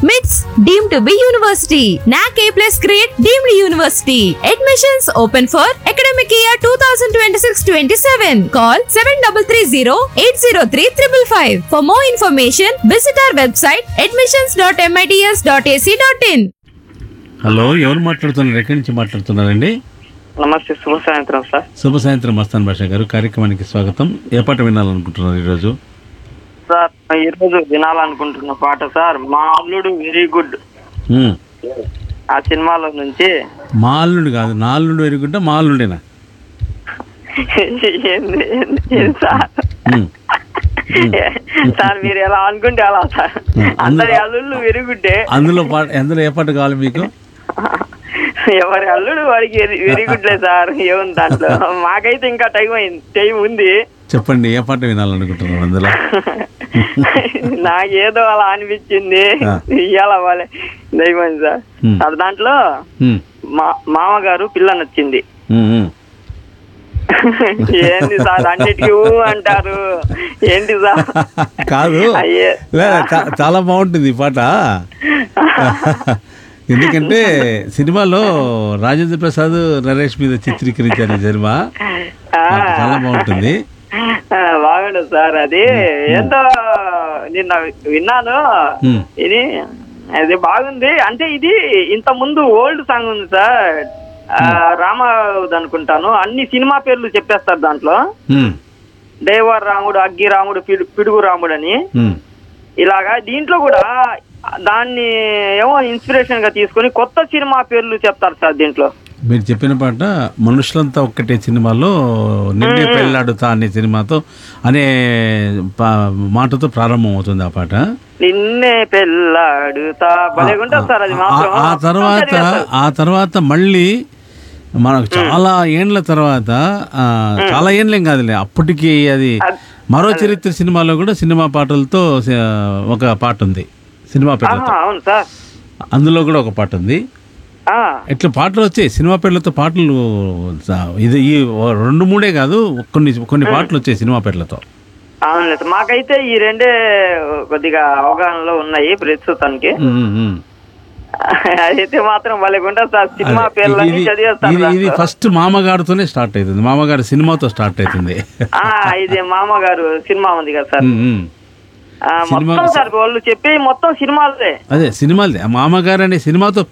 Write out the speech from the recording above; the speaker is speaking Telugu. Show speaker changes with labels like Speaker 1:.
Speaker 1: మిట్స్ deem to be university NAAC A plus grade deemed university admissions open for academic year two thousand twenty six twenty seven call seven double three zero eight zero three triple five for more information visit our website admissions dot MITS dot AC dot in
Speaker 2: hello ఎవరు మాట్లాడుతున్నారు ఎక్కడి నుంచి మాట్లాడుతున్నారండి
Speaker 3: నమస్తే శుభ సాయంత్రం సార్
Speaker 2: శుభ సాయంత్రం మస్తాన్ భాష గారు కార్యక్రమానికి స్వాగతం ఏ పాట వినాలనుకుంటున్నారు ఈరోజు
Speaker 3: సార్ ఈరోజు వినాలనుకుంటున్న పాట సార్ మా అల్లుడు వెరీ గుడ్
Speaker 2: ఉమ్.
Speaker 3: ఆ సినిమాలో నుంచి
Speaker 2: మా అల్లుడు కాదు నా అల్లుడు ఎరుగుంటే మా అల్లుడేనా
Speaker 3: ఏంది ఏంది ఏంది సార్
Speaker 2: ఉమ్.
Speaker 3: సార్ మీరు ఎలా అనుకుంటే అలా సార్ అందరి అల్లుళ్ళు వెరీ గుడ్డే
Speaker 2: అందులో పాట అందులో ఏ పాట కావాలి మీకు
Speaker 3: ఎవరి అల్లుడు వాడికి వెరీ గుడ్లే సార్ ఏముంది దాంట్లో మాకైతే ఇంకా టైం అయింది టైం ఉంది
Speaker 2: చెప్పండి ఏ పాట వినాలనుకుంటున్నారు అందులో
Speaker 3: నాకేదో అలా అనిపించింది
Speaker 2: ఆ.
Speaker 3: ఇయ్యాల వాళ్ళే దైవం సార్
Speaker 2: ఉమ్.
Speaker 3: అది దాంట్లో
Speaker 2: ఉమ్.
Speaker 3: మా మామగారు పిల్ల నచ్చింది
Speaker 2: ఉమ్, ఉమ్.
Speaker 3: ఏంది సార్ అన్నిటికీ ఊ అంటారు ఏంటి సార్
Speaker 2: కాదు
Speaker 3: అయ్యే.
Speaker 2: లే, చా- చాలా బాగుంటుంది ఈ పాట ఎందుకంటే సినిమాలో రాజేంద్ర ప్రసాద్ నరేష్ మీద చిత్రీకరించారు ఈ సినిమా
Speaker 3: ఆ,
Speaker 2: పాట చాలా బాగుంటుంది
Speaker 3: ఆ, బాగుండు సార్ అది ఏందో నిన్న విన్నాను
Speaker 2: ఉమ్.
Speaker 3: ఇది అది బాగుంది అంటే ఇది ఇంత ముందు ఓల్డ్ సాంగ్ ఉంది సార్ ఆ, రామారావుది అనుకుంటాను అన్ని సినిమా పేర్లు చెప్పేస్తారు దాంట్లో
Speaker 2: ఉమ్,
Speaker 3: దేవర్ రాముడు అగ్గి రాముడు పిడు పిడుగు రాముడు అని
Speaker 2: ఉమ్.
Speaker 3: ఇలాగా దీంట్లో కూడా దాన్ని ఏమో ఇన్స్పిరేషన్ గా తీసుకొని కొత్త సినిమా పేర్లు చెప్తారు సార్ దీంట్లో
Speaker 2: మీరు చెప్పిన పాట మనుషులంతా ఒక్కటే సినిమాలో నిన్నే పెళ్ళాడుతా అనే సినిమాతో అనే పా- మాటతో ప్రారంభం అవుతుంది ఆ పాట
Speaker 3: నిన్నే పెళ్ళాడుతా భలేగుంటుంది సార్ అది మాత్రం
Speaker 2: ఆ- ఆ తర్వాత ఆ తర్వాత మళ్ళీ మనకు చాలా ఏండ్ల తర్వాత ఆ, చాలా ఏండ్లేం కాదులే అప్పటికి అది మరో చరిత్ర సినిమాలో కూడా సినిమా పాటలతో స- ఒక పాట ఉంది సినిమా పేర్లతో
Speaker 3: ఆహా, అవును సార్
Speaker 2: అందులో కూడా ఒక పాట ఉంది
Speaker 3: ఆ,
Speaker 2: ఇట్లా పాటలు వచ్చాయి సినిమా పేర్లతో పాటలు స- ఇది ఈ రెండు మూడే కాదు కొన్ని కొన్ని పాటలు వచ్చాయి సినిమా పేర్లతో
Speaker 3: అవును సార్ మాకైతే ఈ రెండే కొద్దిగా అవగాహనలో ఉన్నాయి ప్రస్తుతానికి
Speaker 2: ఉమ్, ఉమ్, ఉమ్.
Speaker 3: అయితే మాత్రం భలేగుంటుంది సార్ సినిమా
Speaker 2: అదే,
Speaker 3: పేర్లన్నీ
Speaker 2: ఇది-
Speaker 3: చదివేస్తారు
Speaker 2: ఇది ఇది
Speaker 3: దాంట్లో.
Speaker 2: ఫస్ట్ మామగారితోనే స్టార్ట్ అవుతుంది మామగారి సినిమాతో స్టార్ట్ అవుతుంది
Speaker 3: ఆ, ఇది మామగారు సినిమా ఉంది కదా సార్
Speaker 2: ఉమ్, ఉమ్.
Speaker 3: ఆ,
Speaker 2: సినిమా-
Speaker 3: మొత్తం సార్ వాళ్ళు చెప్పే మొత్తం సినిమాలే
Speaker 2: అదే సినిమాలదే మామగారు అనే సినిమాతో